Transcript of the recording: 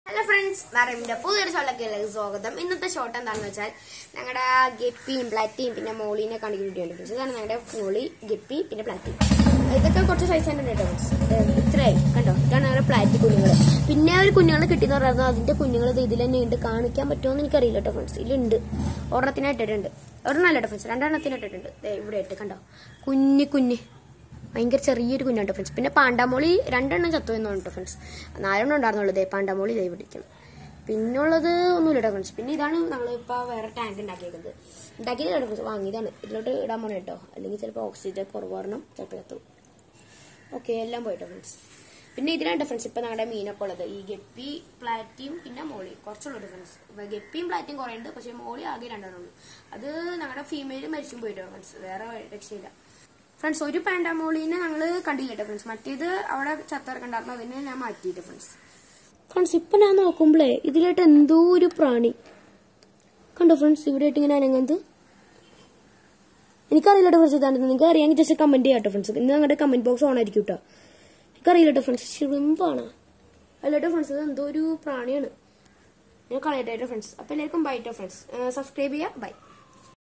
hello friends മറവിന്റെ പുതിയൊരു ഷോട്ടിലേക്ക് സ്വാഗതം ഇന്നത്തെ ഷോട്ട് എന്താണെന്ന് വെച്ചാൽ ഞങ്ങളുടെ ഗപ്പിയും പ്ലാറ്റിയും പിന്നെ മോളിനെ കാണിക്കുന്ന വീഡിയോ ഉണ്ട് ഫ്രണ്ട്സ് ഇതാണ് ഞങ്ങളുടെ മോളി ഗപ്പി പിന്നെ പ്ലാറ്റി ഇതൊക്കെ കുറച്ച് സൈസ് ഉണ്ട് കേട്ടോ ഫ്രണ്ട്സ് ഇത്രയായി കണ്ടോ ഇതാണ് ഞങ്ങളുടെ പ്ലാറ്റി കുഞ്ഞുങ്ങൾ പിന്നെ ഒരു കുഞ്ഞുങ്ങൾ കിട്ടിയെന്ന് പറയുന്നത് അതിന്റെ കുഞ്ഞുങ്ങൾ ഇതിൽ തന്നെ ഉണ്ട് കാണിക്കാൻ പറ്റുമോ എന്ന് എനിക്കറിയില്ല കേട്ടോ ഫ്രണ്ട്സ് ഇതിലുണ്ട് ഒരെണ്ണത്തിന് ഇട്ടിട്ടുണ്ട് ഒരെണ്ണമല്ല കേട്ടോ ഫ്രണ്ട്സ് രണ്ടെണ്ണത്തിന് ഇട്ടിട്ടുണ്ട് ദേ ഇവിടെ ഇട്ട് കണ്ടോ കുഞ്ഞി കുഞ്ഞ് ഭയങ്കര ചെറിയൊരു കുഞ്ഞുണ്ട് ഫ്രണ്ട്സ് പിന്നെ പാണ്ടാമോളി രണ്ടെണ്ണം ചത്തു എന്ന് കേട്ടോ ഫ്രണ്ട്സ് നാലെണ്ണം ഉണ്ടായിരുന്നുള്ളൂ ദേ പാണ്ടാമോളി ദേ പിടിക്കണം പിന്നുള്ളത് ഒന്നുമില്ല കേട്ടോ ഫ്രണ്ട്സ് പിന്നെ ഇതാണ് നമ്മളിപ്പോൾ വേറെ ടാങ്ക് ഉണ്ടാക്കിയേക്കുന്നത് ഉണ്ടാക്കിയത് കേട്ടോ ഫ്രണ്ട്സ് വാങ്ങിയതാണ് ഇതിലോട്ട് ഇടാൻ പോണേ കേട്ടോ അല്ലെങ്കിൽ ചിലപ്പോൾ ഓക്സിജൻ കുറവ് കാരണം ചിലപ്പോൾ ചത്തു ഓക്കെ എല്ലാം പോയിട്ടോ ഫ്രണ്ട്സ് പിന്നെ ഇതിലാണ് ഡിഫറൻസ് ഇപ്പം നമ്മുടെ മീനൊക്കെ ഉള്ളത് ഈ ഗപ്പി പ്ലാറ്റിയും പിന്നെ മോളി കുറച്ചുള്ള ഡിഫറൻസ് ഇപ്പം ഗപ്പിയും പ്ലാറ്റിയും കുറേ ഉണ്ട് പക്ഷേ മോളി ആകെ രണ്ടെണ്ണം ഉള്ളൂ അത് ഞങ്ങളുടെ ഫീമെയിൽ മരിച്ചും പോയിട്ടോ ഫ്രണ്ട്സ് വേറെ രക്ഷയില്ല ഫ്രണ്ട്സ് ഒരു പാൻഡാമോളിനെ ഞങ്ങൾ കണ്ടില്ല കേട്ടോ ഫ്രണ്ട്സ് മറ്റേത് അവിടെ ചത്തിറക്കണ്ടായിരുന്നു അതിനെ ഞാൻ മാറ്റിയിട്ട് ഫ്രണ്ട്സ് ഫ്രണ്ട്സ് ഇപ്പൊ ഞാൻ നോക്കുമ്പോഴേ ഇതിലായിട്ട് എന്തോ ഒരു പ്രാണി കണ്ടോ ഫ്രണ്ട്സ് ഇവിടെ ആയിട്ട് ഇങ്ങനെ അനങ്ങുന്നത് എനിക്കറിയില്ല ഫ്രണ്ട്സ് ഇതാണ് നിങ്ങൾക്ക് അറിയാമെങ്കിൽ ജസ്റ്റ് കമന്റ് ചെയ്യാം കേട്ടോ ഫ്രണ്ട്സ് ഇന്ന് ഞങ്ങളുടെ കമന്റ് ബോക്സ് ഓൺ ആയിരിക്കും കേട്ടോ എനിക്കറിയില്ല കേട്ടോ ഫ്രണ്ട്സ് ഷിറിമ്പാണ് അല്ല കേട്ടോ ഫ്രണ്ട്സ് ഇത് എന്തോ ഒരു പ്രാണിയാണ് ഞാൻ കളയട്ടെ കേട്ടോ ഫ്രണ്ട്സ് അപ്പോൾ എല്ലാവർക്കും ബൈ കേട്ടോ ഫ്രണ്ട്സ് സബ്സ്ക്രൈബ് ചെയ്യുക ബൈ